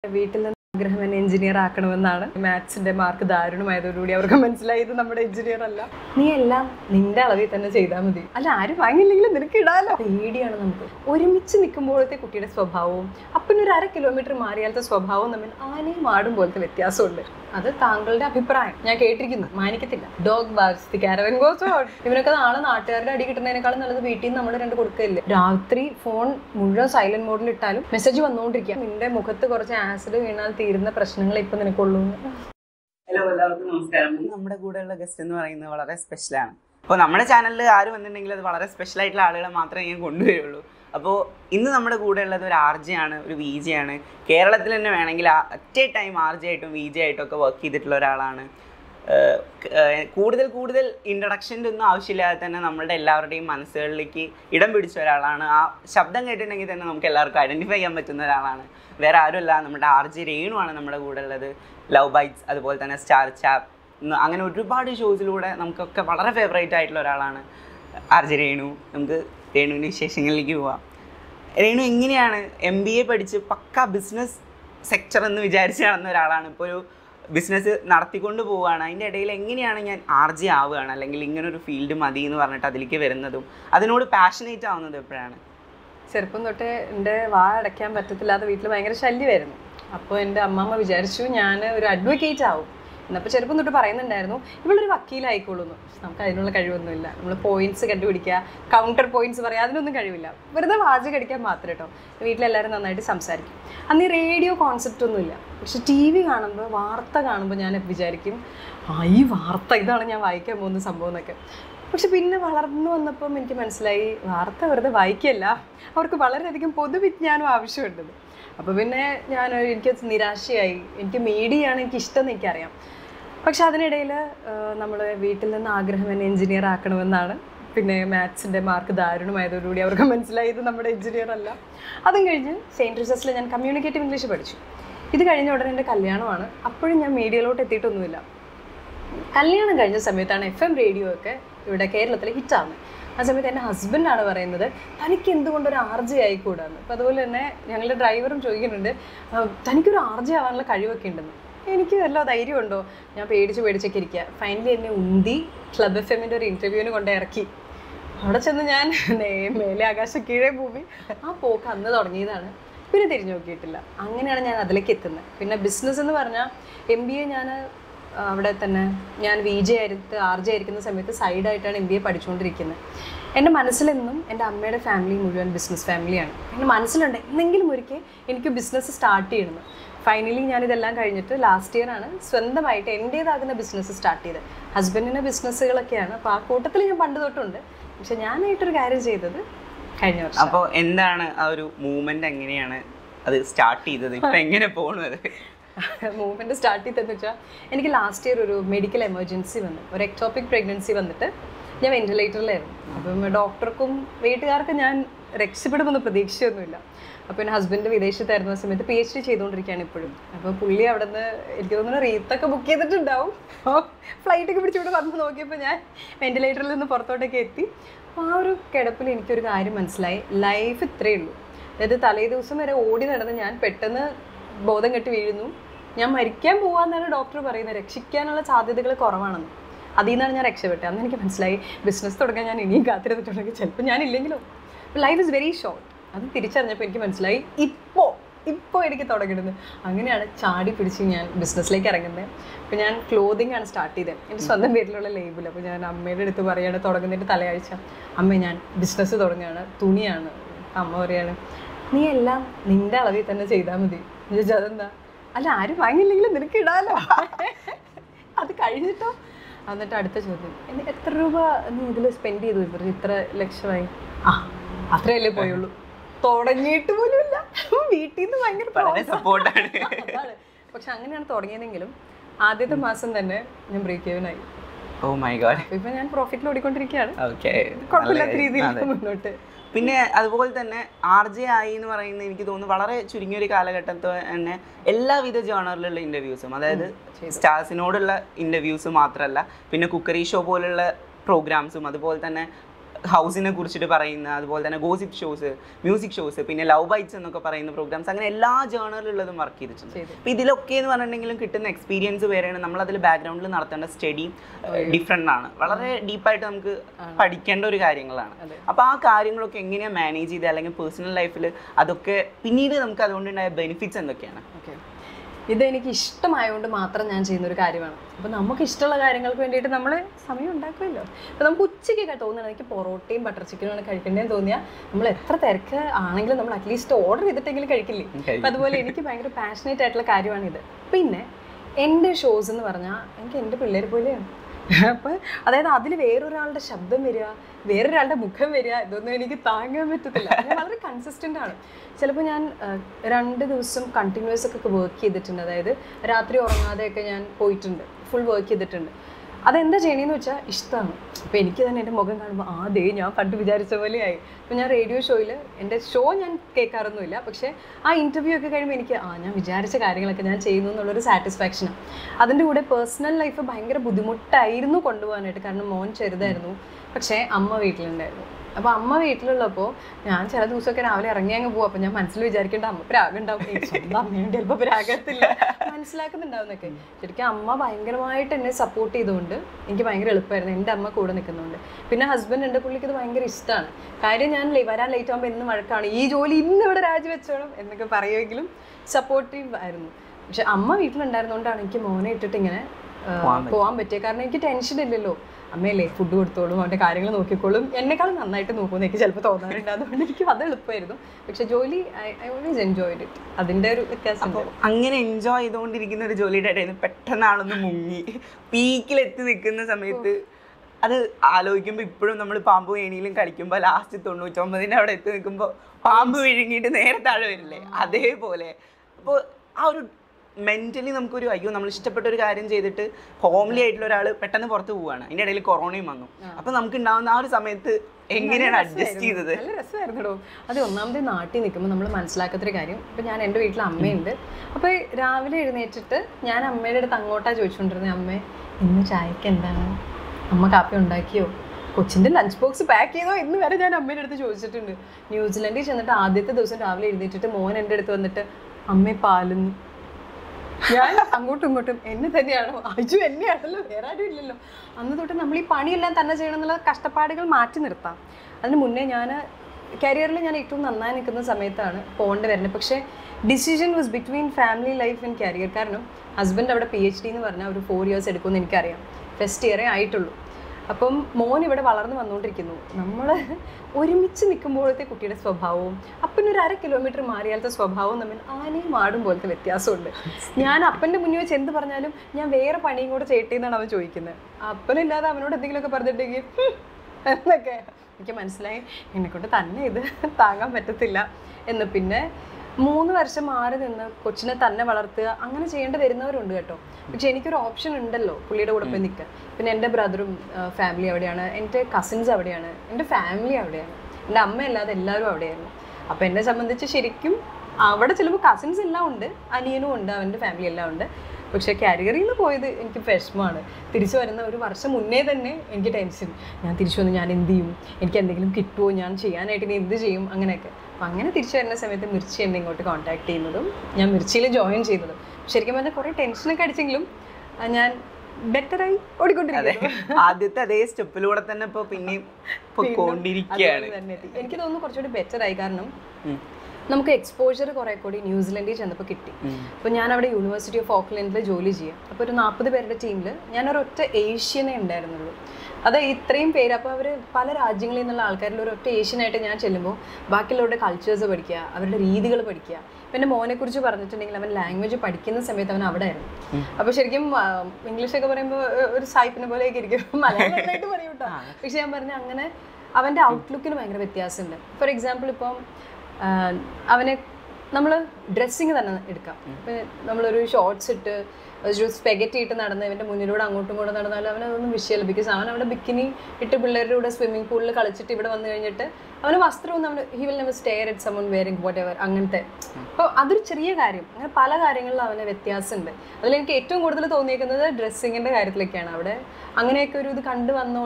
വീട്ടിൽ നിന്ന് ആഗ്രഹം എന്നെ എഞ്ചിനീയർ ആക്കണമെന്നാണ് മാത്സിന്റെ മാർക്ക് ദാരുണമായതോടുകൂടി അവർക്ക് മനസ്സിലായി ഇത് നമ്മുടെ എഞ്ചിനീയർ അല്ല നീ എല്ലാം നിന്റെ അളവിൽ തന്നെ ചെയ്താൽ മതി അല്ല ആരും വാങ്ങിയില്ലെങ്കിലും നിനക്ക് ഇടാലോ പേടിയാണ് നമുക്ക് ഒരുമിച്ച് നിൽക്കുമ്പോഴത്തെ കുട്ടിയുടെ സ്വഭാവവും അപ്പനൊരു അര കിലോമീറ്റർ മാറിയാലത്തെ സ്വഭാവവും തമ്മിൽ ആനയും ആടും പോലത്തെ വ്യത്യാസമുണ്ട് അത് താങ്കളുടെ അഭിപ്രായം ഞാൻ കേട്ടിരിക്കുന്നു മാനിക്കത്തില്ല dog barks the caravan goes ഇവനൊക്കെ നാളെ നാട്ടുകാരുടെ അടി കിട്ടുന്നതിനേക്കാളും നല്ലത് വീട്ടിൽ നിന്ന് നമ്മൾ രണ്ട് കൊടുക്കയില്ലേ രാത്രി ഫോൺ മുഴുവൻ സൈലന്റ് മോഡിൽ ഇട്ടാലും മെസ്സേജ് വന്നുകൊണ്ടിരിക്കുക നിന്റെ മുഖത്ത് കുറച്ച് ആസിഡ് വീണാൽ തീരുന്ന പ്രശ്നങ്ങൾ ഇപ്പൊ നിനക്കുള്ളൂ ഹലോ എല്ലാവർക്കും നമസ്കാരം ഇന്ന് നമ്മുടെ കൂടെയുള്ള ഗസ്റ്റ് എന്ന് പറയുന്നത് വളരെ സ്പെഷ്യലാണ് അപ്പോൾ നമ്മുടെ ചാനലിൽ ആര് വന്നിട്ടുണ്ടെങ്കിൽ അത് വളരെ സ്പെഷ്യൽ ആയിട്ടുള്ള ആളുകളെ മാത്രമേ ഞാൻ കൊണ്ടുവരുള്ളൂ അപ്പോൾ ഇന്ന് നമ്മുടെ കൂടെ ഉള്ളത് ഒരു ആർ ജെ ആണ് ഒരു വി ജെ ആണ് കേരളത്തിൽ തന്നെ വേണമെങ്കിൽ at a time R J ആയിട്ടും വി ജെ ആയിട്ടും ഒക്കെ വർക്ക് ചെയ്തിട്ടുള്ള ഒരാളാണ് ഏഹ് ക- ഏഹ് കൂടുതൽ കൂടുതൽ ഇൻട്രഡക്ഷൻ്റെ ഒന്നും ആവശ്യമില്ലാതെ തന്നെ നമ്മളുടെ എല്ലാവരുടെയും മനസ്സുകളിലേക്ക് ഇടം പിടിച്ച ഒരാളാണ് ആ ശബ്ദം കേട്ടിട്ടുണ്ടെങ്കിൽ തന്നെ നമുക്ക് എല്ലാവർക്കും ഐഡൻറ്റിഫൈ ചെയ്യാൻ പറ്റുന്ന ഒരാളാണ് വേറെ ആരുമല്ല നമ്മുടെ ആർ ജെ രേണുവാണ് നമ്മുടെ കൂടെ ഉള്ളത് ലവ് ബൈറ്റ്സ് അതുപോലെ തന്നെ സ്റ്റാർ ചാപ്പ് അങ്ങനെ ഒരുപാട് ഷോസിലൂടെ നമുക്കൊക്കെ വളരെ ഫേവറേറ്റ് ആയിട്ടുള്ള ഒരാളാണ് ആർ ജെ രേണു നമുക്ക് രേണുവിൻ്റെ വിശേഷങ്ങളിലേക്ക് പോവാം രേണു എങ്ങനെയാണ് എം ബി എ പഠിച്ച് പക്ക ബിസിനസ് സെക്ടർ എന്ന് വിചാരിച്ച് നടന്ന ഒരാളാണ് ഇപ്പോൾ ഒരു ബിസിനസ് നടത്തിക്കൊണ്ട് പോവുകയാണ് അതിൻ്റെ ഇടയിൽ എങ്ങനെയാണ് ഞാൻ ആർ ജെ ആവുകയാണ് അല്ലെങ്കിൽ ഇങ്ങനെ ഒരു ഫീൽഡ് മതി എന്ന് പറഞ്ഞിട്ട് അതിലേക്ക് വരുന്നതും അതിനോട് പാഷനേറ്റ് ആവുന്നത് എപ്പോഴാണ് ചെറുപ്പം തൊട്ടേ എൻ്റെ വാ അടയ്ക്കാൻ പറ്റത്തില്ലാതെ വീട്ടിൽ ഭയങ്കര ശല്യമായിരുന്നു അപ്പോൾ എൻ്റെ അമ്മമ്മ വിചാരിച്ചു ഞാൻ ഒരു അഡ്വക്കേറ്റ് ആവും എന്നപ്പോൾ ചെറുപ്പം തൊട്ട് പറയുന്നുണ്ടായിരുന്നു ഇവളൊരു വക്കീലായിക്കോളൂന്ന് നമുക്ക് അതിനുള്ള കഴിവൊന്നുമില്ല നമ്മൾ പോയിന്റ്സ് കണ്ടുപിടിക്കുക കൗണ്ടർ പോയിന്റ്സ് പറയുക അതിനൊന്നും കഴിവില്ല വെറുതെ വാചകം അടിക്കാൻ മാത്രം കേട്ടോ വീട്ടിലെല്ലാവരും നന്നായിട്ട് സംസാരിക്കും അന്ന് ഈ റേഡിയോ കോൺസെപ്റ്റ് ഒന്നുമില്ല പക്ഷെ ടി വി കാണുമ്പോൾ വാർത്ത കാണുമ്പോൾ ഞാൻ വിചാരിക്കും ആ ഈ വാർത്ത ഇതാണ് ഞാൻ വായിക്കാൻ പോകുന്ന സംഭവം എന്നൊക്കെ പക്ഷെ പിന്നെ വളർന്നു വന്നപ്പം എനിക്ക് മനസ്സിലായി വാർത്ത വെറുതെ വായിക്കല്ല അവർക്ക് വളരെയധികം പൊതുവിജ്ഞാനം ആവശ്യമുണ്ട് അപ്പോൾ പിന്നെ ഞാൻ എനിക്ക് നിരാശയായി എനിക്ക് മീഡിയയാണ് എനിക്ക് ഇഷ്ടം എന്ന് എനിക്കറിയാം പക്ഷെ അതിനിടയിൽ നമ്മൾ വീട്ടിൽ നിന്ന് ആഗ്രഹം എന്നെ എഞ്ചിനീയർ ആക്കണമെന്നാണ് പിന്നെ മാത്സിൻ്റെ മാർക്ക് ദാരുണമായതോടുകൂടി അവർക്ക് മനസ്സിലായി ഇത് നമ്മുടെ എഞ്ചിനീയർ അല്ല അതും കഴിഞ്ഞ് സെയിൻറ്റ് ട്രിസസിൽ ഞാൻ കമ്മ്യൂണിക്കേറ്റീവ് ഇംഗ്ലീഷ് പഠിച്ചു ഇത് കഴിഞ്ഞ ഉടനെ എൻ്റെ കല്യാണമാണ് അപ്പോഴും ഞാൻ മീഡിയയിലോട്ട് എത്തിയിട്ടൊന്നുമില്ല കല്യാണം കഴിഞ്ഞ സമയത്താണ് എഫ് എം റേഡിയോ ഒക്കെ ഇവിടെ കേരളത്തിൽ ഹിറ്റാവുന്നത് ആ സമയത്ത് എൻ്റെ ഹസ്ബൻഡാണ് പറയുന്നത് തനിക്ക് എന്തുകൊണ്ട് ഒരു ആർ ജെ ആയിക്കൂടാന്ന് അപ്പോൾ അതുപോലെ തന്നെ ഞങ്ങളുടെ ഡ്രൈവറും ചോദിക്കുന്നുണ്ട് "ആ, തനിക്കൊരു ആർ ജെ ആവാനുള്ള കഴിവൊക്കെ ഉണ്ടെന്ന് എനിക്ക് വല്ല ധൈര്യമുണ്ടോ ഞാൻ പേടിച്ച് പേടിച്ചൊക്കെ ഇരിക്കുക ഫൈനലി എന്നെ ഉന്തി ക്ലബ് എഫ് എമ്മിൻ്റെ ഒരു ഇൻ്റർവ്യൂവിന് കൊണ്ട് ഇറക്കി അവിടെ ചെന്ന് ഞാൻ നേ- മേലെ ആകാശം കീഴേ ഭൂമി ആ പോക്ക് അന്ന് തുടങ്ങിയതാണ് പിന്നെ തിരിഞ്ഞു നോക്കിയിട്ടില്ല അങ്ങനെയാണ് ഞാൻ അതിലേക്ക് എത്തുന്നത് പിന്നെ ബിസിനസ് എന്ന് പറഞ്ഞാൽ എം ബി എ ഞാൻ അവിടെ തന്നെ ഞാൻ വി ജെ ആയിട്ട് ആർ ജെ ആയിരിക്കുന്ന സമയത്ത് സൈഡായിട്ടാണ് എം ബി എ പഠിച്ചുകൊണ്ടിരിക്കുന്നത് എൻ്റെ മനസ്സിലെന്നും എൻ്റെ അമ്മയുടെ ഫാമിലി മുഴുവൻ ബിസിനസ് ഫാമിലിയാണ് എൻ്റെ മനസ്സിലുണ്ട് എന്തെങ്കിലും ഒരിക്കൽ എനിക്ക് ബിസിനസ് സ്റ്റാർട്ട് ചെയ്യണം ഫൈനലി ഞാനിതെല്ലാം കഴിഞ്ഞിട്ട് ലാസ്റ്റ് ഇയർ ആണ് സ്വന്തമായിട്ട് എൻ്റേതാകുന്ന ബിസിനസ് സ്റ്റാർട്ട് ചെയ്തത് ഹസ്ബൻഡിൻ്റെ ബിസിനസ്സുകളൊക്കെയാണ് അപ്പോൾ ആ കൂട്ടത്തിൽ ഞാൻ പണ്ട് തൊട്ടുണ്ട് പക്ഷെ ഞാനായിട്ടൊരു കാര്യം ചെയ്തത് കഴിഞ്ഞ വർഷം അപ്പോൾ എന്താണ് ആ ഒരു മൂവ്മെന്റ് എങ്ങനെയാണ് അത് സ്റ്റാർട്ട് ചെയ്തത് ഇപ്പൊ എങ്ങനെ പോണു അത് മൂവ്മെന്റ് സ്റ്റാർട്ട് ചെയ്തതെന്ന് വെച്ചാൽ എനിക്ക് ലാസ്റ്റ് ഇയർ ഒരു മെഡിക്കൽ എമർജൻസി വന്നു ഒരു എക്ടോപിക് പ്രഗ്നൻസി വന്നിട്ട് ഞാൻ വെന്റിലേറ്ററിലായിരുന്നു അപ്പം ഡോക്ടർക്കും വീട്ടുകാർക്കും ഞാൻ രക്ഷപ്പെടുമെന്ന് പ്രതീക്ഷയൊന്നുമില്ല അപ്പോൾ എൻ്റെ ഹസ്ബൻഡ് വിദേശത്തായിരുന്ന സമയത്ത് പി എച്ച് ഡി ചെയ്തുകൊണ്ടിരിക്കുകയാണ് ഇപ്പോഴും അപ്പോൾ പുള്ളി അവിടെ നിന്ന് എനിക്ക് തോന്നുന്നു റീത്തൊക്കെ ബുക്ക് ചെയ്തിട്ടുണ്ടാവും ഫ്ലൈറ്റൊക്കെ പിടിച്ചിവിടെ വന്ന് നോക്കിയപ്പോൾ ഞാൻ വെന്റിലേറ്ററിൽ നിന്ന് പുറത്തോട്ടൊക്കെ എത്തി അപ്പോൾ ആ ഒരു കിടപ്പിൽ എനിക്കൊരു കാര്യം മനസ്സിലായി ലൈഫ് ഇത്രയേ ഉള്ളൂ അതായത് തലേ ദിവസം വരെ ഓടി നടന്ന് ഞാൻ പെട്ടെന്ന് ബോധം കെട്ട് വീഴുന്നു ഞാൻ മരിക്കാൻ പോവാന്നാണ് ഡോക്ടർ പറയുന്നത് രക്ഷിക്കാനുള്ള സാധ്യതകൾ കുറവാണെന്ന് അതിൽ നിന്നാണ് ഞാൻ രക്ഷപ്പെട്ടത് അന്ന് എനിക്ക് മനസ്സിലായി ബിസിനസ് തുടങ്ങാൻ ഞാൻ ഇനിയും കാത്തിരുന്നിട്ടുണ്ടെങ്കിൽ ചിലപ്പോൾ ഞാൻ ഇല്ലെങ്കിലോ ലൈഫ് ഇസ് വെരി ഷോർട്ട് അത് തിരിച്ചറിഞ്ഞപ്പോൾ എനിക്ക് മനസ്സിലായി ഇപ്പോൾ ഇപ്പോൾ എനിക്ക് തുടങ്ങുന്നത് അങ്ങനെയാണ് ചാടി പിടിച്ച് ഞാൻ ബിസിനസ്സിലേക്ക് ഇറങ്ങുന്നത് അപ്പോൾ ഞാൻ ക്ലോതിങ് ആണ് സ്റ്റാർട്ട് ചെയ്തത് എൻ്റെ സ്വന്തം പേരിലുള്ള ലേബിൾ അപ്പോൾ ഞാൻ അമ്മയുടെ അടുത്ത് പറയുകയാണ് തുടങ്ങുന്നതിൻ്റെ തലയാഴ്ച അമ്മ ഞാൻ ബിസിനസ് തുടങ്ങുകയാണ് തുണിയാണ് അമ്മ പറയാണ് നീ എല്ലാം നിന്റെ അളവിൽ തന്നെ ചെയ്താൽ മതി ഞാൻ ചോദിച്ചു, അതെന്താ അല്ല ആരും വാങ്ങിയില്ലെങ്കിലും നിനക്ക് ഇടാലോ അത് കഴിഞ്ഞിട്ടോ എന്നിട്ട് അടുത്ത ചോദ്യം "ഇനി എത്ര രൂപ നീ ഇതിൽ സ്പെൻഡ് ചെയ്തു ഇവർ ഇത്ര ലക്ഷമായി ആ അത്രയല്ലേ പോയുള്ളൂ തുടങ്ങിയിട്ട് പോലുമില്ല വീട്ടിൽ നിന്ന് ഭയങ്കര വളരെ പ്രോത്സാഹനം. സപ്പോർട്ടാണ് അതാണ്. പക്ഷെ അങ്ങനെയാണ് തുടങ്ങിയതെങ്കിലും ആദ്യത്തെ മാസം തന്നെ ഞാൻ ബ്രേക്ക് ഈവനായി ഓ മൈ ഗോഡ് അപ്പൊ ഇപ്പൊ ഞാൻ പ്രോഫിറ്റിൽ ഓടിക്കൊണ്ടിരിക്കുകയാണ് ഓക്കെ കുഴപ്പമില്ലാത്ത രീതിയിൽ മുന്നോട്ട് പിന്നെ അതുപോലെ തന്നെ ആർ ജെ ആയി എന്ന് പറയുന്നത് എനിക്ക് തോന്നുന്നു വളരെ ചുരുങ്ങിയ ഒരു കാലഘട്ടത്തിൽ തന്നെ എല്ലാവിധ ജേണറിലുള്ള ഇന്റർവ്യൂസും അതായത് സ്റ്റാർസിനോടുള്ള ഇന്റർവ്യൂസ് മാത്രമല്ല പിന്നെ കുക്കറി ഷോ പോലുള്ള പ്രോഗ്രാംസും അതുപോലെ തന്നെ ഹൗസിനെ കുറിച്ചിട്ട് പറയുന്ന അതുപോലെ തന്നെ ഗോസിപ്പ് ഷോസ് മ്യൂസിക് ഷോസ് പിന്നെ ലവ് ബൈറ്റ്സ് എന്നൊക്കെ പറയുന്ന പ്രോഗ്രാംസ് അങ്ങനെ എല്ലാ ജേണറിലുള്ളതും വർക്ക് ചെയ്തിട്ടുണ്ട് ചെയ്തു. അപ്പോൾ ഇതിലൊക്കെ എന്ന് പറഞ്ഞിട്ടുണ്ടെങ്കിലും കിട്ടുന്ന എക്സ്പീരിയൻസ് വേറെയാണ് നമ്മൾ അതിൽ ബാക്ക്ഗ്രൗണ്ടിൽ നടത്തേണ്ട സ്റ്റഡി ഡിഫറെൻ്റ് ആണ് വളരെ ഡീപ്പായിട്ട് നമുക്ക് പഠിക്കേണ്ട ഒരു കാര്യങ്ങളാണ് അതെ. അപ്പോൾ ആ കാര്യങ്ങളൊക്കെ എങ്ങനെയാണ് മാനേജ് ചെയ്ത് അല്ലെങ്കിൽ പേഴ്സണൽ ലൈഫിൽ അതൊക്കെ പിന്നീട് നമുക്ക് അതുകൊണ്ടുണ്ടായ ബെനിഫിറ്റ്സ് എന്തൊക്കെയാണ് ഓക്കെ ഇത് എനിക്ക് ഇഷ്ടമായതുകൊണ്ട് മാത്രം ഞാൻ ചെയ്യുന്ന ഒരു കാര്യമാണ് അപ്പോൾ നമുക്ക് ഇഷ്ടമുള്ള കാര്യങ്ങൾക്ക് വേണ്ടിയിട്ട് നമ്മൾ സമയം ഉണ്ടാക്കുമല്ലോ അപ്പോൾ നമുക്ക് ഉച്ചയ്ക്കൊക്കെ തോന്നുന്നത് എനിക്ക് പൊറോട്ടയും ബട്ടർ ചിക്കനുമാണ് കഴിക്കേണ്ടതെന്ന് തോന്നിയാൽ നമ്മൾ എത്ര തിരക്ക് ആണെങ്കിലും നമ്മൾ അറ്റ്ലീസ്റ്റ് ഓർഡർ ചെയ്തിട്ടെങ്കിലും കഴിക്കില്ലേ അപ്പം അതുപോലെ എനിക്ക് ഭയങ്കര പാഷനേറ്റ് ആയിട്ടുള്ള കാര്യമാണിത് പിന്നെ എൻ്റെ ഷോസ് എന്ന് പറഞ്ഞാൽ എനിക്ക് എൻ്റെ പിള്ളേർ പോലെയാണ് അപ്പോൾ അതായത് അതിൽ വേറൊരാളുടെ ശബ്ദം വരിക വേറൊരാളുടെ മുഖം വരിക ഇതൊന്നും എനിക്ക് താങ്ങാൻ പറ്റത്തില്ല ഞാൻ വളരെ കൺസിസ്റ്റൻ്റ് ആണ് ചിലപ്പോൾ ഞാൻ ആ, രണ്ട് ദിവസം കണ്ടിന്യൂസ് ഒക്കെ വർക്ക് ചെയ്തിട്ടുണ്ട് അതായത് രാത്രി ഉറങ്ങാതെയൊക്കെ ഞാൻ പോയിട്ടുണ്ട് ഫുൾ വർക്ക് ചെയ്തിട്ടുണ്ട് അതെന്താ ചെയ്യണേന്ന് വെച്ചാൽ ഇഷ്ടമാണ് അപ്പോൾ എനിക്ക് തന്നെ എൻ്റെ മുഖം കാണുമ്പോൾ ആ ദേ ഞാൻ പണ്ട് വിചാരിച്ച പോലെയായി അപ്പോൾ ഞാൻ റേഡിയോ ഷോയിൽ എൻ്റെ ഷോ ഞാൻ കേൾക്കാറൊന്നുമില്ല പക്ഷേ ആ ഇൻ്റർവ്യൂ ഒക്കെ കഴിയുമ്പോൾ എനിക്ക് ആ ഞാൻ വിചാരിച്ച കാര്യങ്ങളൊക്കെ ഞാൻ ചെയ്യുന്നു എന്നുള്ളൊരു സാറ്റിസ്ഫാക്ഷനാണ് അതിൻ്റെ കൂടെ പേഴ്സണൽ ലൈഫ് ഭയങ്കര ബുദ്ധിമുട്ടായിരുന്നു കൊണ്ടുപോകാനായിട്ട് കാരണം മോൻ ചെറുതായിരുന്നു പക്ഷേ അമ്മ വീട്ടിലുണ്ടായിരുന്നു അപ്പോൾ അമ്മ വീട്ടിലുള്ളപ്പോൾ ഞാൻ ചില ദിവസമൊക്കെ രാവിലെ ഇറങ്ങി അങ്ങ് പോകും അപ്പോൾ ഞാൻ മനസ്സിൽ വിചാരിക്കേണ്ട അമ്മ പ്രാഗുണ്ടാവും ഏയ് സ്വന്തം അമ്മയുണ്ട് ചിലപ്പോൾ പ്രാഗത്തില്ല മനസ്സിലാക്കുന്നുണ്ടാവുന്നൊക്കെ ശരിക്കും അമ്മ ഭയങ്കരമായിട്ട് എന്നെ സപ്പോർട്ട് ചെയ്തുകൊണ്ട് എനിക്ക് ഭയങ്കര എളുപ്പമായിരുന്നു എൻ്റെ അമ്മ കൂടെ നിൽക്കുന്നുണ്ട് പിന്നെ ഹസ്ബൻഡ് എൻ്റെ പുള്ളിക്ക് ഇത് ഭയങ്കര ഇഷ്ടമാണ് കാര്യം ഞാൻ ലേ- വരാൻ ലേറ്റ് ആകുമ്പോൾ എന്നും വഴക്കാണ് ഈ ജോലി ഇന്ന് ഇവിടെ രാജിവെച്ചോണം എന്നൊക്കെ പറയുമെങ്കിലും സപ്പോർട്ടീവ് ആയിരുന്നു പക്ഷെ അമ്മ വീട്ടിലുണ്ടായിരുന്നുകൊണ്ടാണ് എനിക്ക് മോനെ ഇട്ടിട്ട് ഇങ്ങനെ ആ, പോകാൻ പറ്റിയത് കാരണം എനിക്ക് ടെൻഷൻ ഇല്ലല്ലോ അമ്മയല്ലേ ഫുഡ് കൊടുത്തോളും അവൻ്റെ കാര്യങ്ങൾ നോക്കിക്കോളും എന്നെക്കാളും നന്നായിട്ട് നോക്കുമെന്ന് എനിക്ക് ചിലപ്പോൾ തോന്നാറുണ്ട് അതുകൊണ്ട് എനിക്ക് അത് എളുപ്പമായിരുന്നു പക്ഷെ ജോലി ഐ ഓൾവേസ് എൻജോയ്ഡ് ഇറ്റ് അതിൻ്റെ ഒരു വ്യത്യാസം അപ്പോൾ അങ്ങനെ എൻജോയ് ചെയ്തുകൊണ്ടിരിക്കുന്ന ഒരു ജോലിയുടെ ഇടയിൽ നിന്ന് പെട്ടെന്ന് ആളൊന്ന് മുങ്ങി പീക്കിലെത്തി നിൽക്കുന്ന സമയത്ത് അത് ആലോചിക്കുമ്പോൾ ഇപ്പോഴും നമ്മൾ പാമ്പ് ഏണിയിലും കളിക്കുമ്പോൾ ലാസ്റ്റ് തൊണ്ണൂറ്റൊമ്പതിൻ്റെ അവിടെ എത്തി നിൽക്കുമ്പോൾ പാമ്പ് വിഴുങ്ങിയിട്ട് നേരെ താഴെ വരില്ലേ അതേപോലെ അപ്പോൾ ആ ഒരു മെന്റലി നമുക്കൊരു അയ്യോ നമ്മൾ ഇഷ്ടപ്പെട്ട ഒരു കാര്യം ചെയ്തിട്ട് ഹോംലി ആയിട്ടുള്ള ഒരാൾ പെട്ടെന്ന് പുറത്ത് പോവുകയാണ് അതിൻ്റെ ഇടയിൽ കൊറോണയും വന്നു അപ്പോൾ നമുക്ക് ഉണ്ടാവുന്ന ആ ഒരു സമയത്ത് എങ്ങനെയാണ് അഡ്ജസ്റ്റ് ചെയ്തത് നല്ല രസമായിരുന്നു അത് ഒന്നാമത് നാട്ടിൽ നിൽക്കുമ്പോൾ നമ്മൾ മനസ്സിലാക്കാത്തൊരു കാര്യം ഇപ്പം ഞാൻ എൻ്റെ വീട്ടിൽ അമ്മയുണ്ട് അപ്പോൾ രാവിലെ എഴുന്നേറ്റിട്ട് ഞാൻ അമ്മയുടെ അടുത്ത് അങ്ങോട്ടാ ചോദിച്ചുകൊണ്ടിരുന്നത് അമ്മേ ഇന്ന് ചായക്ക് എന്താണ് അമ്മ കാപ്പി ഉണ്ടാക്കിയോ കൊച്ചിൻ്റെ ലഞ്ച് ബോക്സ് പാക്ക് ചെയ്തോ ഇന്ന് വരെ ഞാൻ അമ്മയുടെ അടുത്ത് ചോദിച്ചിട്ടുണ്ട് ന്യൂസിലൻഡിൽ ചെന്നിട്ട് ആദ്യത്തെ ദിവസം രാവിലെ എഴുന്നേറ്റിട്ട് മോൻ എൻ്റെ അടുത്ത് വന്നിട്ട് അമ്മേ പാലുന്നു ഞാൻ അങ്ങോട്ടും ഇങ്ങോട്ടും എന്നെ തന്നെയാണോ അജു എന്നെയാണല്ലോ വേറെ ആരും ഇല്ലല്ലോ അന്ന് തൊട്ട് നമ്മൾ ഈ പണിയെല്ലാം തന്നെ ചെയ്യണം എന്നുള്ള കഷ്ടപ്പാടുകൾ മാറ്റി നിർത്താം അതിന് മുന്നേ ഞാൻ കരിയറിൽ ഞാൻ ഏറ്റവും നന്നായി നിൽക്കുന്ന സമയത്താണ് പോകേണ്ടി വരുന്നത് പക്ഷേ decision was between family life and career കാരണം ഹസ്ബൻഡ് അവിടെ പി എച്ച് ഡി എന്ന് പറഞ്ഞാൽ ഒരു ഫോർ ഇയേഴ്സ് എടുക്കുമെന്ന് എനിക്കറിയാം ഫസ്റ്റ് ഇയറേ ആയിട്ടുള്ളൂ അപ്പം മോൻ ഇവിടെ വളർന്നു വന്നുകൊണ്ടിരിക്കുന്നു നമ്മൾ ഒരുമിച്ച് നിൽക്കുമ്പോഴത്തെ കുട്ടിയുടെ സ്വഭാവവും അപ്പനൊരു അര കിലോമീറ്റർ മാറിയാലത്തെ സ്വഭാവവും തമ്മിൽ ആനയും ആടും പോലത്തെ വ്യത്യാസമുണ്ട് ഞാൻ അപ്പൻ്റെ മുന്നിൽ വെച്ച് എന്ത് പറഞ്ഞാലും ഞാൻ വേറെ പണിയും കൂടെ ചെയ്യട്ടെ എന്നാണ് അവൻ ചോദിക്കുന്നത് അപ്പനില്ലാതെ അവനോട് എന്തെങ്കിലുമൊക്കെ പറഞ്ഞിട്ടുണ്ടെങ്കിൽ "ഹും" എന്നൊക്കെ എനിക്ക് മനസ്സിലായി എന്നെക്കൊണ്ട് തന്നെ ഇത് താങ്ങാൻ പറ്റത്തില്ല എന്ന് പിന്നെ മൂന്ന് വർഷം മാറി നിന്ന് കൊച്ചിനെ തന്നെ വളർത്തുക അങ്ങനെ ചെയ്യേണ്ടി വരുന്നവരുണ്ട് കേട്ടോ പക്ഷെ എനിക്കൊരു ഓപ്ഷൻ ഉണ്ടല്ലോ പുള്ളിയുടെ കൂടെ പോയി നിൽക്കാൻ പിന്നെ എൻ്റെ ബ്രദറും ഫാമിലി അവിടെയാണ് എൻ്റെ കസിൻസ് അവിടെയാണ് എൻ്റെ ഫാമിലി അവിടെയാണ് എൻ്റെ അമ്മ അല്ലാതെ എല്ലാവരും അവിടെയായിരുന്നു അപ്പോൾ എന്നെ സംബന്ധിച്ച് ശരിക്കും അവിടെ ചിലപ്പോൾ കസിൻസ് എല്ലാം ഉണ്ട് അനിയനും ഉണ്ട് അവൻ്റെ ഫാമിലി എല്ലാം ഉണ്ട് പക്ഷേ കാരിയറിൽ നിന്ന് പോയത് എനിക്ക് വിഷമമാണ് തിരിച്ചു വരുന്ന ഒരു വർഷം മുന്നേ തന്നെ എനിക്ക് ടെൻഷൻ ഞാൻ തിരിച്ചു വന്ന് ഞാൻ എന്ത് ചെയ്യും എനിക്ക് എന്തെങ്കിലും കിട്ടുമോ ഞാൻ ചെയ്യാനായിട്ട് ഇനി എന്ത് ചെയ്യും അങ്ങനെയൊക്കെ അപ്പം അങ്ങനെ തിരിച്ചു വരുന്ന സമയത്ത് മിർച്ചി എന്നെ ഇങ്ങോട്ട് കോൺടാക്ട് ചെയ്യുന്നതും ഞാൻ മിർച്ചിയിൽ ജോയിൻ ചെയ്തതും ശരിക്കും പറഞ്ഞാൽ കുറേ ടെൻഷനൊക്കെ അടിച്ചെങ്കിലും ആ, ഞാൻ ബെറ്ററായി ഓടിക്കൊണ്ടിരിക്കുന്നു ആദ്യത്തെ അതേ സ്റ്റെപ്പിലൂടെ തന്നെ ഇപ്പൊ പിന്നെയും പൊക്കോണ്ടിരിക്കുകയാണ് അതുപോലെ തന്നെ എത്തി. എനിക്ക് തോന്നുന്നു കുറച്ചുകൂടി ബെറ്ററായി കാരണം ഉം. നമുക്ക് എക്സ്പോഷർ കുറെ കൂടി ന്യൂസിലൻഡിൽ ചെന്നപ്പോൾ കിട്ടി ഉം. അപ്പോൾ ഞാൻ അവിടെ യൂണിവേഴ്സിറ്റി ഓഫ് ഓക്ലൻഡിൽ ജോലി ചെയ്യാം അപ്പോൾ ഒരു നാൽപ്പത് പേരുടെ ടീമിൽ ഞാനൊരൊറ്റ ഏഷ്യനെ ഉണ്ടായിരുന്നുള്ളൂ അത് ഇത്രയും പേര് അപ്പോൾ അവർ പല രാജ്യങ്ങളിൽ നിന്നുള്ള ആൾക്കാരിൽ ഒരു ഒറ്റ ഏഷ്യനായിട്ട് ഞാൻ ചെല്ലുമ്പോൾ ബാക്കിയുള്ളവരുടെ കൾച്ചേഴ്സ് പഠിക്കുക അവരുടെ രീതികൾ പഠിക്കുക ഇപ്പം എൻ്റെ മോനെക്കുറിച്ച് പറഞ്ഞിട്ടുണ്ടെങ്കിൽ അവൻ ലാംഗ്വേജ് പഠിക്കുന്ന സമയത്ത് അവൻ അവിടെ ആയിരുന്നു അപ്പോൾ ശരിക്കും ഇംഗ്ലീഷൊക്കെ പറയുമ്പോൾ ഒരു സായിപ്പിനെ പോലെയൊക്കെ ഇരിക്കും മലയാളം നന്നായിട്ട് പറയും കേട്ടോ പക്ഷെ ഞാൻ പറഞ്ഞ അങ്ങനെ അവൻ്റെ ഔട്ട്ലുക്കിന് ഭയങ്കര വ്യത്യാസമുണ്ട് ഫോർ എക്സാമ്പിൾ ഇപ്പം ആഹ് അവനെ നമ്മൾ ഡ്രസ്സിങ് തന്നെ എടുക്കാം ഇപ്പം നമ്മളൊരു ഷോർട്സ് ഇട്ട് ഒരു സ്പെഗറ്റി ഇട്ട് നടന്ന് ഇവൻ്റെ മുന്നിലൂടെ അങ്ങോട്ടും ഇങ്ങോട്ടും നടന്നാൽ അവനതൊന്നും വിഷയമല്ല ബിക്കോസ് അവൻ അവിടെ ബിക്കിനി ഇട്ട് പിള്ളേരുടെ കൂടെ സ്വിമ്മിംഗ് പൂളിൽ കളിച്ചിട്ട് ഇവിടെ വന്നു കഴിഞ്ഞിട്ട് അവന് വസ്ത്രമൊന്നും അവന് he will never stare at someone wearing whatever അങ്ങനത്തെ അപ്പോൾ അതൊരു ചെറിയ കാര്യം അങ്ങനെ പല കാര്യങ്ങളിലും അവന് വ്യത്യാസമുണ്ട് അതിൽ എനിക്ക് ഏറ്റവും കൂടുതൽ തോന്നിയേക്കുന്നത് ഡ്രസ്സിങ്ങിൻ്റെ കാര്യത്തിലൊക്കെയാണ് അവിടെ അങ്ങനെയൊക്കെ ഒരു ഇത് കണ്ടു വന്നുകൊണ്ട്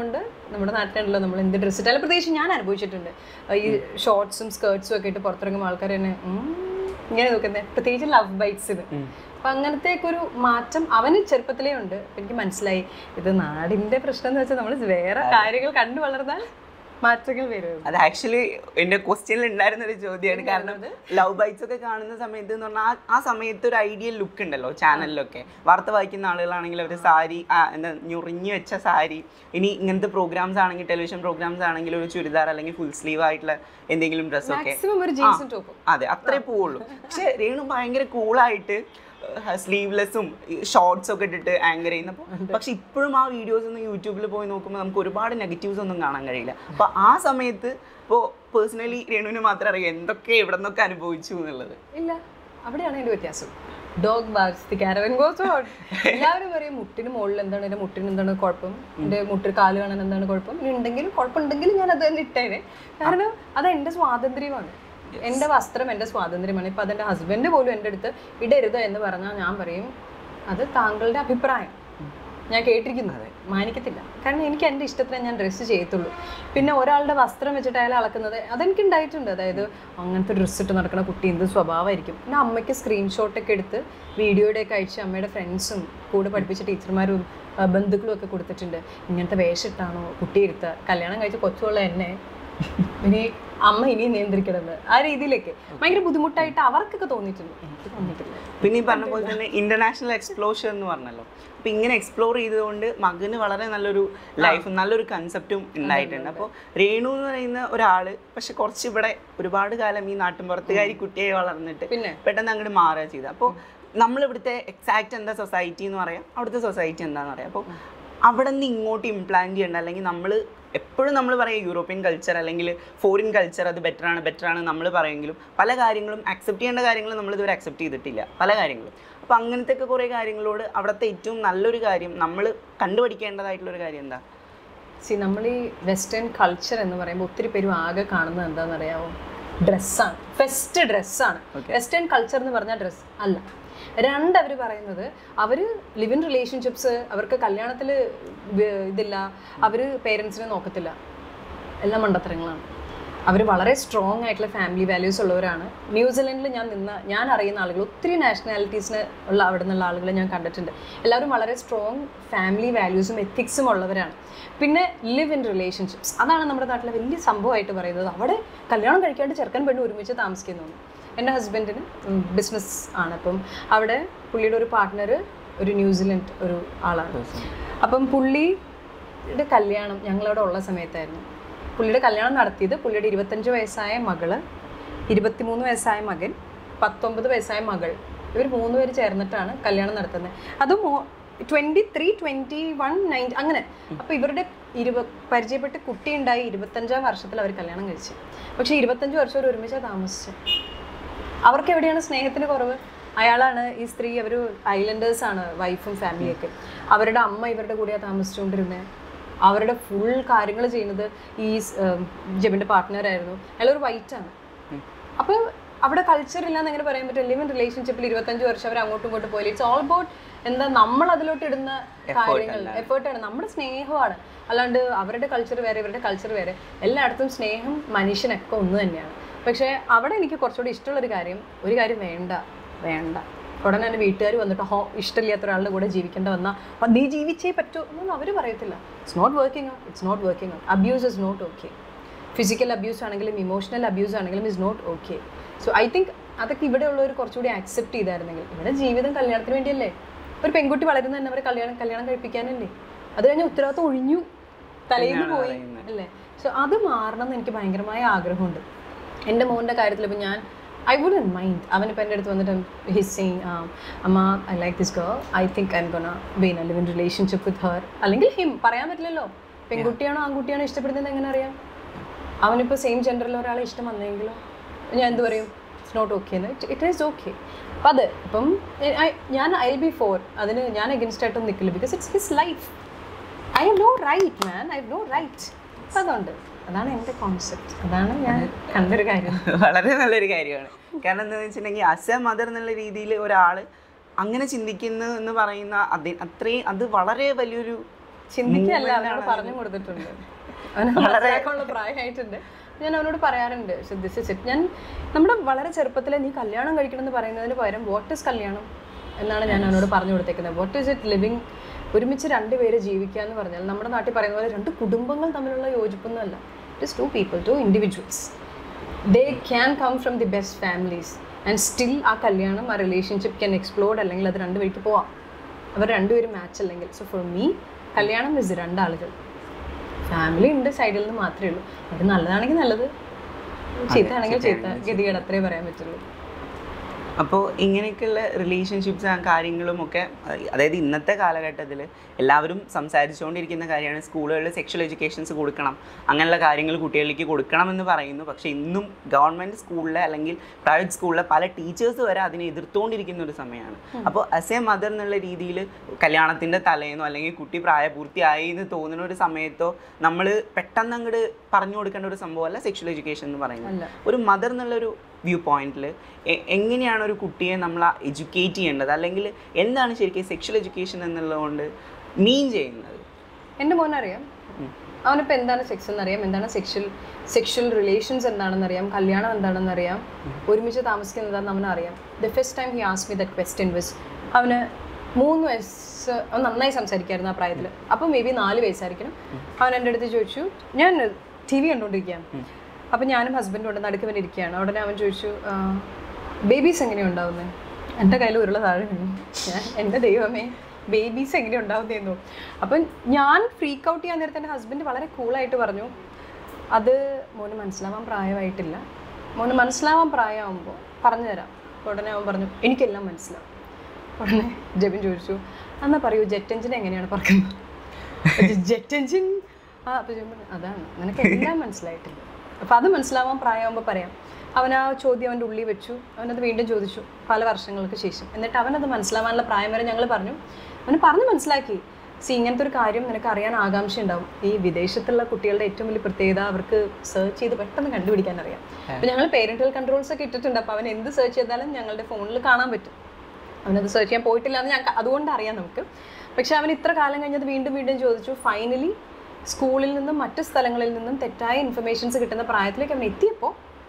നമ്മുടെ നാട്ടിലുണ്ടല്ലോ നമ്മൾ എന്ത് ഡ്രസ്സ് ഇട്ടാലും പ്രത്യേകിച്ച് ഞാൻ അനുഭവിച്ചിട്ടുണ്ട് ഈ ഷോർട്സും സ്കേർട്സും ഒക്കെ ഇട്ട് പുറത്തിറങ്ങുമ്പോൾ ആൾക്കാർ തന്നെ ഉം, ഇങ്ങനെ നോക്കുന്നത് പ്രത്യേകിച്ച് ലവ് ബൈറ്റ്സിന് അപ്പൊ അങ്ങനത്തേക്ക് ഒരു മാറ്റം അവന് ചെറുപ്പത്തിലേ ഉണ്ട് അപ്പൊ എനിക്ക് മനസ്സിലായി ഇത് നാടിന്റെ പ്രശ്നം എന്ന് വെച്ചാൽ നമ്മൾ വേറെ കാര്യങ്ങൾ കണ്ടു വളർന്നാൽ മാറ്റങ്ങൾ വരും അത് ആക്ച്വലി എന്റെ ക്വസ്റ്റ്യനിൽ ഉണ്ടായിരുന്ന ഒരു ചോദ്യമാണ് കാരണം ലവ് ബൈറ്റ്സ് ഒക്കെ കാണുന്ന സമയത്ത് എന്ന് പറഞ്ഞാൽ ആ- ആ സമയത്ത് ഒരു ഐഡിയൽ ലുക്ക് ഉണ്ടല്ലോ ചാനലിലൊക്കെ വാർത്ത വായിക്കുന്ന ആളുകളാണെങ്കിൽ അവർ സാരി ആ, എന്താ ഞുറിഞ്ഞു വെച്ച സാരി ഇനി ഇങ്ങനത്തെ പ്രോഗ്രാംസ് ആണെങ്കിൽ ടെലിവിഷൻ പ്രോഗ്രാംസ് ആണെങ്കിൽ ഒരു ചുരിദാർ അല്ലെങ്കിൽ ഫുൾ സ്ലീവ് ആയിട്ടുള്ള എന്തെങ്കിലും ഡ്രസ്സൊക്കെ മാക്സിമം ഒരു ജീൻസും ടോപ്പും അതെ അത്രേ പോവുള്ളൂ പക്ഷെ രേണു ഭയങ്കര കൂളായിട്ട് സ്ലീവ്ലെസ്സും ഷോർട്സ് ഒക്കെ ഇട്ടിട്ട് ആങ്കർ ചെയ്യുന്നപ്പോൾ പക്ഷെ ഇപ്പോഴും ആ വീഡിയോസ് ഒന്നും യൂട്യൂബിൽ പോയി നോക്കുമ്പോൾ നമുക്ക് ഒരുപാട് നെഗറ്റീവ്സ് ഒന്നും കാണാൻ കഴിയില്ല അപ്പോൾ ആ സമയത്ത് ഇപ്പോൾ പേഴ്സണലി രേണുവിന് മാത്രമേ അറിയാം എന്തൊക്കെ എവിടെ നിന്നൊക്കെ അനുഭവിച്ചു എന്നുള്ളത് ഇല്ല അവിടെയാണ് അതിന്റെ വ്യത്യാസം dog barks the caravan goes on എല്ലാവരും പറയും മുട്ടിന് മുകളിൽ എന്താണ് എന്റെ മുട്ടിന് എന്താണ് കുഴപ്പം എന്റെ മുട്ടിൽ കാല് കാണാൻ എന്താണ് കുഴപ്പം ഇനി ഉണ്ടെങ്കിലും കുഴപ്പമുണ്ടെങ്കിലും ഞാൻ അത് തന്നെ ഇട്ടേനെ കാരണം അത് എന്റെ സ്വാതന്ത്ര്യമാണ് എന്റെ വസ്ത്രം എന്റെ സ്വാതന്ത്ര്യമാണ് ഇപ്പൊ അതെന്റെ ഹസ്ബൻഡ് പോലും എൻ്റെ അടുത്ത് ഇടരുത് എന്ന് പറഞ്ഞാൽ ഞാൻ പറയും അത് താങ്കളുടെ അഭിപ്രായം ഞാൻ കേട്ടിരിക്കുന്നത് മാനിക്കത്തില്ല കാരണം എനിക്ക് എൻ്റെ ഇഷ്ടത്തിന് ഞാൻ ഡ്രസ്സ് ചെയ്യത്തുള്ളൂ പിന്നെ ഒരാളുടെ വസ്ത്രം വെച്ചിട്ട് അയാൾ അളക്കുന്നത് അതെനിക്ക് ഉണ്ടായിട്ടുണ്ട് അതായത് അങ്ങനത്തെ ഡ്രസ്സ് ഇട്ട് നടക്കുന്ന കുട്ടി എന്ത് സ്വഭാവമായിരിക്കും പിന്നെ അമ്മയ്ക്ക് സ്ക്രീൻഷോട്ടൊക്കെ എടുത്ത് വീഡിയോയുടെയൊക്കെ അയച്ച് അമ്മയുടെ ഫ്രണ്ട്സും കൂടെ പഠിപ്പിച്ച ടീച്ചർമാരും ആ, ബന്ധുക്കളും ഒക്കെ കൊടുത്തിട്ടുണ്ട് ഇങ്ങനത്തെ വേഷിട്ടാണോ കുട്ടി ഇരുത്തുക കല്യാണം കഴിച്ച് കൊച്ചുള്ള എന്നെ ഇനി അമ്മ ഇനി നിയന്ത്രിക്കണമെന്ന് ആ രീതിയിലേക്ക് ഭയങ്കര ബുദ്ധിമുട്ടായിട്ട് അവർക്കൊക്കെ തോന്നിയിട്ടുണ്ട് എനിക്ക് തോന്നിയിട്ടില്ല പിന്നെ ഈ പറഞ്ഞ പോലെ തന്നെ ഇന്റർനാഷണൽ എക്സ്പ്ലോഷർ എന്ന് പറഞ്ഞല്ലോ അപ്പൊ ഇങ്ങനെ എക്സ്പ്ലോർ ചെയ്തുകൊണ്ട് മകന് വളരെ നല്ലൊരു ലൈഫ് നല്ലൊരു കൺസെപ്റ്റും ഉണ്ടായിട്ടുണ്ട് അപ്പോൾ രേണു എന്ന് പറയുന്ന ഒരാള് പക്ഷെ കുറച്ച് ഇവിടെ ഒരുപാട് കാലം ഈ നാട്ടിൻപുറത്തുകാരി കുട്ടിയായി വളർന്നിട്ട് പിന്നെ പെട്ടെന്ന് അങ്ങോട്ട് മാറുക ചെയ്തത് അപ്പോൾ നമ്മൾ ഇവിടുത്തെ എക്സാക്ട് എന്താ സൊസൈറ്റി എന്ന് പറയാം അവിടുത്തെ സൊസൈറ്റി എന്താന്ന് പറയാം അപ്പോൾ അവിടെ നിന്ന് ഇങ്ങോട്ട് ഇംപ്ലാന്റ് ചെയ്യേണ്ട അല്ലെങ്കിൽ നമ്മൾ എപ്പോഴും നമ്മൾ പറയും യൂറോപ്യൻ കൾച്ചർ അല്ലെങ്കിൽ ഫോറിൻ കൾച്ചർ അത് ബെറ്റർ ആണ് ബെറ്റർ ആണ് നമ്മൾ പറയുമെങ്കിലും പല കാര്യങ്ങളും അക്സെപ്റ്റ് ചെയ്യേണ്ട കാര്യങ്ങൾ നമ്മൾ ഇതുവരെ അക്സെപ്റ്റ് ചെയ്തിട്ടില്ല പല കാര്യങ്ങളും അപ്പോൾ അങ്ങനത്തെ ഒക്കെ കുറേ കാര്യങ്ങളോട് അവിടുത്തെ ഏറ്റവും നല്ലൊരു കാര്യം നമ്മൾ കണ്ടുപഠിക്കേണ്ടതായിട്ടുള്ള ഒരു കാര്യം എന്താ സി നമ്മൾ ഈ വെസ്റ്റേൺ കൾച്ചർ എന്ന് പറയുമ്പോൾ ഒത്തിരി പേരും ആകെ കാണുന്നത് എന്താണെന്ന് അറിയാമോ ഡ്രസ്സാണ് ഫസ്റ്റ് ഡ്രസ്സാണ് വെസ്റ്റേൺ കൾച്ചർ എന്ന് പറഞ്ഞാൽ ഡ്രസ്സ് അല്ല രണ്ട് അവർ പറയുന്നത് അവർ ലിവ് ഇൻ റിലേഷൻഷിപ്സ് അവർക്ക് കല്യാണത്തിൽ ഇതില്ല അവർ പേരൻസിനെ നോക്കത്തില്ല എല്ലാം മണ്ടത്തരങ്ങളാണ് അവർ വളരെ സ്ട്രോങ് ആയിട്ടുള്ള ഫാമിലി വാല്യൂസ് ഉള്ളവരാണ് ന്യൂസിലൻഡിൽ ഞാൻ നിന്ന ഞാൻ അറിയുന്ന ആളുകൾ ഒത്തിരി നാഷണാലിറ്റീസിന് ഉള്ള അവിടെ നിന്നുള്ള ആളുകളെ ഞാൻ കണ്ടിട്ടുണ്ട് എല്ലാവരും വളരെ സ്ട്രോങ് ഫാമിലി വാല്യൂസും എത്തിക്സും ഉള്ളവരാണ് പിന്നെ ലിവ് ഇൻ റിലേഷൻഷിപ്സ് അതാണ് നമ്മുടെ നാട്ടിലെ വലിയ സംഭവമായിട്ട് പറയുന്നത് അവിടെ കല്യാണം കഴിക്കാണ്ട് ചെറുക്കൻ പെണ്ണ് ഒരുമിച്ച് താമസിക്കുന്നു എൻ്റെ ഹസ്ബൻഡിന് ബിസിനസ് ആണ് അപ്പം അവിടെ പുള്ളിയുടെ ഒരു പാർട്ട്ണർ ഒരു ന്യൂസിലൻഡ് ഒരു ആളാണ് അപ്പം പുള്ളിയുടെ കല്യാണം ഞങ്ങളവിടെ ഉള്ള സമയത്തായിരുന്നു പുള്ളിയുടെ കല്യാണം നടത്തിയത് പുള്ളിയുടെ ഇരുപത്തഞ്ച് വയസ്സായ മകള് ഇരുപത്തിമൂന്ന് വയസ്സായ മകൻ പത്തൊമ്പത് വയസ്സായ മകൾ ഇവർ മൂന്ന് പേര് ചേർന്നിട്ടാണ് കല്യാണം നടത്തുന്നത് അതും twenty three twenty one nine അങ്ങനെ അപ്പോൾ ഇവരുടെ ഇരുപ പരിചയപ്പെട്ട് കുട്ടി ഉണ്ടായി ഇരുപത്തഞ്ചാം വർഷത്തിൽ അവർ കല്യാണം കഴിച്ചു പക്ഷേ ഇരുപത്തഞ്ച് വർഷം അവർ ഒരുമിച്ചാണ് താമസിച്ചത് അവർക്ക് എവിടെയാണ് സ്നേഹത്തിന് കുറവ് അയാളാണ് ഈ സ്ത്രീ അവർ ഐലൻഡേഴ്സ് ആണ് വൈഫും ഫാമിലിയൊക്കെ അവരുടെ അമ്മ ഇവരുടെ കൂടെയാണ് താമസിച്ചുകൊണ്ടിരുന്നത് അവരുടെ ഫുൾ കാര്യങ്ങൾ ചെയ്യുന്നത് ഈ ജെബിൻ്റെ പാർട്ട്ണറായിരുന്നു അയാളൊരു വൈറ്റാണ് അപ്പോൾ അവിടെ കൾച്ചർ ഇല്ലാന്ന് എങ്ങനെ പറയാൻ പറ്റും ലിവ് ഇൻ റിലേഷൻഷിപ്പിൽ ഇരുപത്തഞ്ച് വർഷം അവർ അങ്ങോട്ടും ഇങ്ങോട്ടും പോയില്ല ഇറ്റ്സ് ഓൾ അബൌട്ട് എന്താ നമ്മൾ അതിലോട്ട് ഇടുന്ന കാര്യങ്ങൾ എഫേർട്ടാണ് നമ്മുടെ സ്നേഹമാണ് അല്ലാണ്ട് അവരുടെ കൾച്ചർ വേറെ ഇവരുടെ കൾച്ചർ വേറെ എല്ലായിടത്തും സ്നേഹം മനുഷ്യനൊക്കെ ഒന്ന് തന്നെയാണ് പക്ഷേ അവിടെ എനിക്ക് കുറച്ചുകൂടി ഇഷ്ടമുള്ളൊരു കാര്യം ഒരു കാര്യം വേണ്ട വേണ്ട ഉടനെ തന്നെ വീട്ടുകാർ വന്നിട്ട് ഹോ ഇഷ്ടമില്ലാത്ത ഒരാളുടെ കൂടെ ജീവിക്കേണ്ട വന്നാൽ അപ്പം നീ ജീവിച്ചേ പറ്റൂ എന്നൊന്നും അവർ പറയത്തില്ല it's not working out it's not working out abuse is not okay physical abuse ആണെങ്കിലും ഇമോഷണൽ അബ്യൂസ് ആണെങ്കിലും is not okay so I think അതൊക്കെ ഇവിടെ ഉള്ളവർ കുറച്ചുകൂടി ആക്സെപ്റ്റ് ചെയ്തായിരുന്നെങ്കിൽ ഇവിടെ ജീവിതം കല്യാണത്തിന് വേണ്ടിയല്ലേ ഒരു പെൺകുട്ടി വളരുന്ന തന്നെ അവരെ കല്യാണം കല്യാണം കഴിപ്പിക്കാനല്ലേ അത് കഴിഞ്ഞാൽ ഉത്തരവാദിത്വം ഒഴിഞ്ഞു തലേന്ന് പോയി അല്ലേ സോ അത് മാറണം എന്ന് എനിക്ക് ഭയങ്കരമായ ആഗ്രഹമുണ്ട് എൻ്റെ മോൻ്റെ കാര്യത്തിൽ ഇപ്പം ഞാൻ ഐ വുഡൻ മൈൻഡ് അവനിപ്പോൾ എൻ്റെ അടുത്ത് വന്നിട്ട് ഹിസ് സെയിങ് അമ്മ I like this girl I think I'm gonna be in live in relationship with her അല്ലെങ്കിൽ ഹിം പറയാൻ പറ്റില്ലല്ലോ പെൺകുട്ടിയാണോ ആൺകുട്ടിയാണോ ഇഷ്ടപ്പെടുന്നത് എങ്ങനെ അറിയാം അവനിപ്പോൾ സെയിം ജെൻഡറിൽ ഒരാളെ ഇഷ്ടം വന്നെങ്കിലോ ഞാൻ എന്ത് പറയും ഇറ്റ്സ് നോട്ട് ഓക്കെ എന്ന് ഇറ്റ് ഈസ് ഓക്കെ അപ്പം അത് ഇപ്പം I- I- ഞാൻ ഐ ബി ഫോർ അതിന് ഞാൻ അഗൻസ്റ്റ് ആയിട്ടൊന്നും നിൽക്കില്ല because it's his life I have no right man I have no right അപ്പം അതുകൊണ്ട് അതാണ് എൻ്റെ കോൺസെപ്റ്റ് അതാണ് ഞാൻ കണ്ടൊരു കാര്യം വളരെ നല്ലൊരു കാര്യമാണ് കാരണം എന്താണെന്ന് വെച്ചിട്ടുണ്ടെങ്കിൽ അസ് എ മദർ എന്നുള്ള രീതിയിൽ ഒരാൾ അങ്ങനെ ചിന്തിക്കുന്നു എന്ന് പറയുന്ന അതി അത്രയും അത് വളരെ വലിയൊരു ചിന്തിക്കല്ല അവരോട് പറഞ്ഞു കൊടുത്തിട്ടുണ്ട് അവന് മനസ്സിലാക്കാനുള്ള പ്രായമായിട്ടുണ്ട് ഞാൻ അവനോട് പറയാറുണ്ട് ദിസ് ഇസ് ഇറ്റ് ഞാൻ നമ്മുടെ വളരെ ചെറുപ്പത്തിലെ നീ കല്യാണം കഴിക്കണം എന്ന് പറയുന്നതിന് പകരം വാട്ട് ഇസ് കല്യാണം എന്നാണ് ഞാൻ അവനോട് പറഞ്ഞു കൊടുത്തേക്കുന്നത് വാട്ട് ഇസ് ഇറ്റ് ലിവിങ് ഒരുമിച്ച് രണ്ടുപേര് ജീവിക്കുക എന്ന് പറഞ്ഞാൽ നമ്മുടെ നാട്ടിൽ പറയുന്ന പോലെ രണ്ട് കുടുംബങ്ങൾ തമ്മിലുള്ള യോജിപ്പൊന്നുമല്ല it is two people two individuals they can come from the best families and still ആ കല്യാണം ആ റിലേഷൻഷിപ്പ് ക്യാൻ എക്സ്പ്ലോർഡ് അല്ലെങ്കിൽ അത് രണ്ട് വഴിക്ക് പോവാം അവർ രണ്ടുപേരും മാച്ച് അല്ലെങ്കിൽ സോ ഫോർ മീ കല്യാണം ഇസ് രണ്ടാളുകൾ ഫാമിലി ഉണ്ട് സൈഡിൽ നിന്ന് മാത്രമേ ഉള്ളൂ അത് നല്ലതാണെങ്കിൽ നല്ലത് ചീത്തയാണെങ്കിൽ ചീത്ത ഗതികേട് അത്രേ പറയാൻ പറ്റുള്ളൂ അപ്പോൾ ഇങ്ങനെയൊക്കെയുള്ള റിലേഷൻഷിപ്സ് കാര്യങ്ങളും ഒക്കെ അഹ് അതായത് ഇന്നത്തെ കാലഘട്ടത്തിൽ എല്ലാവരും സംസാരിച്ചുകൊണ്ടിരിക്കുന്ന കാര്യമാണ് സ്കൂളുകളിൽ സെക്ഷൽ എഡ്യൂക്കേഷൻസ് കൊടുക്കണം അങ്ങനെയുള്ള കാര്യങ്ങൾ കുട്ടികളിലേക്ക് കൊടുക്കണം എന്ന് പറയുന്നു പക്ഷേ ഇന്നും ഗവൺമെൻറ് സ്കൂളിലെ അല്ലെങ്കിൽ പ്രൈവറ്റ് സ്കൂളിലെ പല ടീച്ചേഴ്സ് വരെ അതിനെ എതിർത്തുകൊണ്ടിരിക്കുന്ന ഒരു സമയമാണ് അപ്പോൾ ആസ് എ മദർ എന്നുള്ള രീതിയിൽ കല്യാണത്തിൻ്റെ തലേന്നോ അല്ലെങ്കിൽ കുട്ടി പ്രായപൂർത്തിയായി എന്ന് തോന്നുന്ന ഒരു സമയത്തോ നമ്മൾ പെട്ടെന്ന് അങ്ങോട്ട് പറഞ്ഞു കൊടുക്കേണ്ട ഒരു സംഭവമല്ല സെക്ഷൽ എഡ്യൂക്കേഷൻ എന്ന് പറയുന്നത് അല്ല ഒരു മദർ എന്നുള്ളൊരു വ്യൂ പോയിന്റിൽ എങ്ങനെയാണ് ഒരു കുട്ടിയെ നമ്മൾ എഡ്യൂക്കേറ്റ് ചെയ്യേണ്ടത് അല്ലെങ്കിൽ എന്താണ് ശരിക്കും സെക്ഷൽ എഡ്യൂക്കേഷൻ എന്നുള്ളതുകൊണ്ട് മീൻ ചെയ്യുന്നത് എൻ്റെ മോനറിയാം അവനിപ്പോൾ എന്താണ് സെക്സ് എന്നറിയാം എന്താണ് സെക്ഷൽ സെക്ഷൽ റിലേഷൻസ് എന്താണെന്ന് അറിയാം കല്യാണം എന്താണെന്ന് അറിയാം ഒരുമിച്ച് താമസിക്കുന്നത് എന്താണെന്ന് അവന് അറിയാം ദ ഫസ്റ്റ് ടൈം ഹി ആസ് മി ദറ്റ് ക്വസ്റ്റ്യൻ വിസ് അവന് മൂന്ന് വയസ്സ് അവൻ നന്നായി സംസാരിക്കായിരുന്നു ആ പ്രായത്തിൽ അപ്പോൾ മേ ബി നാല് വയസ്സായിരിക്കണം അവൻ എൻ്റെ അടുത്ത് ചോദിച്ചു ഞാൻ ടി വി കണ്ടുകൊണ്ടിരിക്കുകയാണ് അപ്പോൾ ഞാനും ഹസ്ബൻഡും ഉണ്ട് നടുക്ക് പിന്നെ ഇരിക്കുകയാണ് ഉടനെ അവൻ ചോദിച്ചു ബേബീസ് എങ്ങനെയാണ് ഉണ്ടാവുന്നത് എൻ്റെ കയ്യിൽ ഉരുള താഴെ വീണു ഞാൻ എൻ്റെ ദൈവമേ ബേബീസ് എങ്ങനെ ഉണ്ടാവുന്നതെന്നു അപ്പം ഞാൻ ഫ്രീക്ക് ഔട്ട് ചെയ്യാൻ നേരത്തെ എൻ്റെ ഹസ്ബൻഡ് വളരെ കൂളായിട്ട് പറഞ്ഞു അത് മോന് മനസ്സിലാവാൻ പ്രായമായിട്ടില്ല മോന് മനസ്സിലാവാൻ പ്രായമാകുമ്പോൾ പറഞ്ഞു തരാം ഉടനെ അവൻ പറഞ്ഞു എനിക്കെല്ലാം മനസ്സിലാവും ഉടനെ ജബിൻ ചോദിച്ചു എന്നാ പറയൂ ജെറ്റ് എഞ്ചിൻ എങ്ങനെയാണ് പറക്കുന്നത് ജെറ്റ് എഞ്ചിൻ ആ അപ്പോൾ ജബിൻ പറഞ്ഞു അതാണ് നിനക്ക് എല്ലാം മനസ്സിലായിട്ടില്ല അപ്പോൾ അത് മനസ്സിലാവാൻ പ്രായമാകുമ്പോൾ പറയാം അവൻ ആ ചോദ്യം അവൻ്റെ ഉള്ളിൽ വെച്ചു അവനത് വീണ്ടും ചോദിച്ചു പല വർഷങ്ങൾക്ക് ശേഷം എന്നിട്ട് അവനത് മനസ്സിലാവാനുള്ള പ്രായം വരെ ഞങ്ങൾ പറഞ്ഞു അവന് പറഞ്ഞ് മനസ്സിലാക്കി സി ഇങ്ങനത്തെ ഒരു കാര്യം നിനക്ക് അറിയാൻ ആകാംക്ഷ ഉണ്ടാവും ഈ വിദേശത്തുള്ള കുട്ടികളുടെ ഏറ്റവും വലിയ പ്രത്യേകത അവർക്ക് സെർച്ച് ചെയ്ത് പെട്ടെന്ന് കണ്ടുപിടിക്കാൻ അറിയാം അപ്പോൾ ഞങ്ങൾ പേരന്റൽ കൺട്രോൾസ് ഒക്കെ ഇട്ടിട്ടുണ്ട് അപ്പോൾ അവൻ എന്ത് സെർച്ച് ചെയ്താലും ഞങ്ങളുടെ ഫോണിൽ കാണാൻ പറ്റും അവനത് സെർച്ച് ചെയ്യാൻ പോയിട്ടില്ല എന്ന് ഞങ്ങൾക്ക് അതുകൊണ്ട് അറിയാം നമുക്ക് പക്ഷെ അവൻ ഇത്ര കാലം കഴിഞ്ഞത് വീണ്ടും വീണ്ടും ചോദിച്ചു ഫൈനലി സ്കൂളിൽ നിന്നും മറ്റു സ്ഥലങ്ങളിൽ നിന്നും തെറ്റായ ഇൻഫർമേഷൻസ് കിട്ടുന്ന പ്രായത്തിലേക്ക് അവൻ എത്തിയപ്പോൾ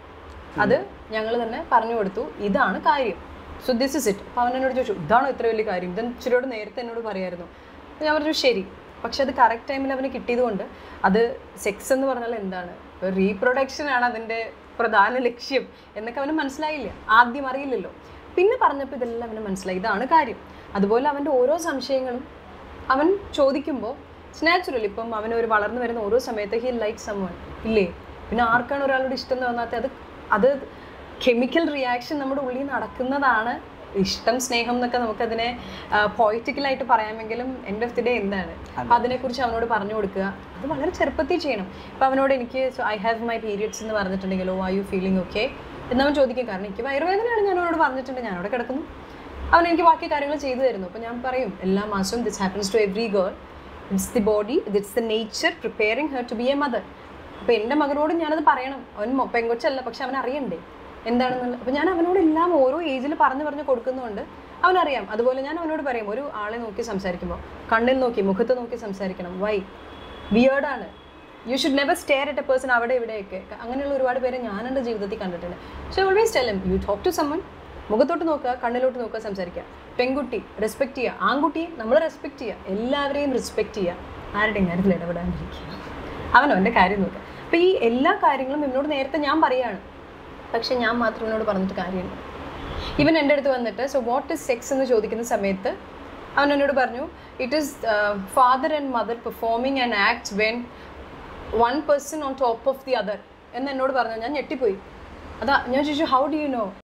അത് ഞങ്ങൾ തന്നെ പറഞ്ഞു കൊടുത്തു ഇതാണ് കാര്യം സോ ദിസ് ഇസ് ഇറ്റ് അപ്പോൾ അവൻ എന്നോട് ചോദിച്ചു ഇതാണോ ഇത്ര വലിയ കാര്യം ഇതെന്ന് ഇച്ചിരിയോട് നേരത്തെ എന്നോട് പറയായിരുന്നു അപ്പോൾ ഞാൻ പറഞ്ഞു ശരി പക്ഷെ അത് കറക്റ്റ് ടൈമിൽ അവന് കിട്ടിയതുകൊണ്ട് അത് സെക്സ് എന്ന് പറഞ്ഞാൽ എന്താണ് റീപ്രൊഡക്ഷൻ ആണ് അതിൻ്റെ പ്രധാന ലക്ഷ്യം എന്നൊക്കെ അവന് മനസ്സിലായില്ല ആദ്യം അറിയില്ലല്ലോ പിന്നെ പറഞ്ഞപ്പോൾ ഇതെല്ലാം അവന് മനസ്സിലായി ഇതാണ് കാര്യം അതുപോലെ അവൻ്റെ ഓരോ സംശയങ്ങളും അവൻ ചോദിക്കുമ്പോൾ നാച്ചുറൽ ഇപ്പം അവൻ ഒരു വളർന്നു വരുന്ന ഓരോ സമയത്ത് ഹി ലൈക്ക് സമൺ ഇല്ലേ പിന്നെ ആർക്കാണ് ഒരാളോട് ഇഷ്ടം എന്ന് തോന്നാത്ത അത് അത് കെമിക്കൽ റിയാക്ഷൻ നമ്മുടെ ഉള്ളിൽ നടക്കുന്നതാണ് ഇഷ്ടം സ്നേഹം എന്നൊക്കെ നമുക്കതിനെ പോയിറ്റിക്കലായിട്ട് പറയാമെങ്കിലും എൻഡ് ഓഫ് ദി ഡേ എന്താണ് അപ്പം അതിനെക്കുറിച്ച് അവനോട് പറഞ്ഞു കൊടുക്കുക അത് വളരെ ചെറുപ്പത്തിൽ ചെയ്യണം ഇപ്പം അവനോട് എനിക്ക് ഐ ഹാവ് മൈ പീരിയഡ്സ് എന്ന് പറഞ്ഞിട്ടുണ്ടെങ്കിലോ ആർ യു ഫീലിംഗ് ഓക്കെ എന്നവൻ ചോദിക്കും കാരണം എനിക്ക് വയറുവേദനയാണ് ഞാൻ അവനോട് പറഞ്ഞിട്ടുണ്ട് ഞാൻ അവിടെ കിടക്കുന്നു അവൻ എനിക്ക് ബാക്കി കാര്യങ്ങൾ ചെയ്തു തരുന്നു അപ്പം ഞാൻ പറയും എല്ലാ മാസവും this happens to every girl it's the body it's the nature preparing her to be a mother അപ്പോൾ എൻ്റെ മകനോട് ഞാനത് പറയണം അവൻ മൊ- പെങ്കൊച്ചല്ല പക്ഷെ അവൻ അറിയണ്ടേ എന്താണെന്നുള്ളത് അപ്പോൾ ഞാൻ അവനോട് എല്ലാം ഓരോ ഏജിൽ പറഞ്ഞു പറഞ്ഞു കൊടുക്കുന്നതുകൊണ്ട് അവനറിയാം അതുപോലെ ഞാൻ അവനോട് പറയും ഒരു ആളെ നോക്കി സംസാരിക്കുമ്പോൾ കണ്ണിൽ നോക്കി മുഖത്ത് നോക്കി സംസാരിക്കണം വൈ വിയേർഡാണ് you should never stare at a person അവിടെ ഇവിടെയൊക്കെ അങ്ങനെയുള്ള ഒരുപാട് പേരെ ഞാൻ എൻ്റെ ജീവിതത്തിൽ കണ്ടിട്ടുണ്ട് so always tell him you talk to someone മുഖത്തോട്ട് നോക്കുക കണ്ണിലോട്ട് നോക്കുക സംസാരിക്കുക പെൺകുട്ടി റെസ്പെക്ട് ചെയ്യുക ആൺകുട്ടിയെ നമ്മൾ റെസ്പെക്ട് ചെയ്യുക എല്ലാവരെയും റെസ്പെക്ട് ചെയ്യുക ആരുടെയും കാര്യത്തിൽ ഇടപെടാണ്ടിരിക്കുക അവൻ അവൻ്റെ കാര്യം നോക്കുക അപ്പോൾ ഈ എല്ലാ കാര്യങ്ങളും ഇവനോട് നേരത്തെ ഞാൻ പറയാണ് പക്ഷെ ഞാൻ മാത്രം ഇവനോട് പറഞ്ഞിട്ട് കാര്യമുണ്ട് ഇവൻ എൻ്റെ അടുത്ത് വന്നിട്ട് സോ വാട്ട് ഇസ് സെക്സ് എന്ന് ചോദിക്കുന്ന സമയത്ത് അവൻ എന്നോട് പറഞ്ഞു it is father and mother performing and act when one person on top of the other എന്ന് എന്നോട് പറഞ്ഞു ഞാൻ ഞെട്ടിപ്പോയി അതാ ഞാൻ ചോദിച്ചു ഹൗ ഡു യു നോ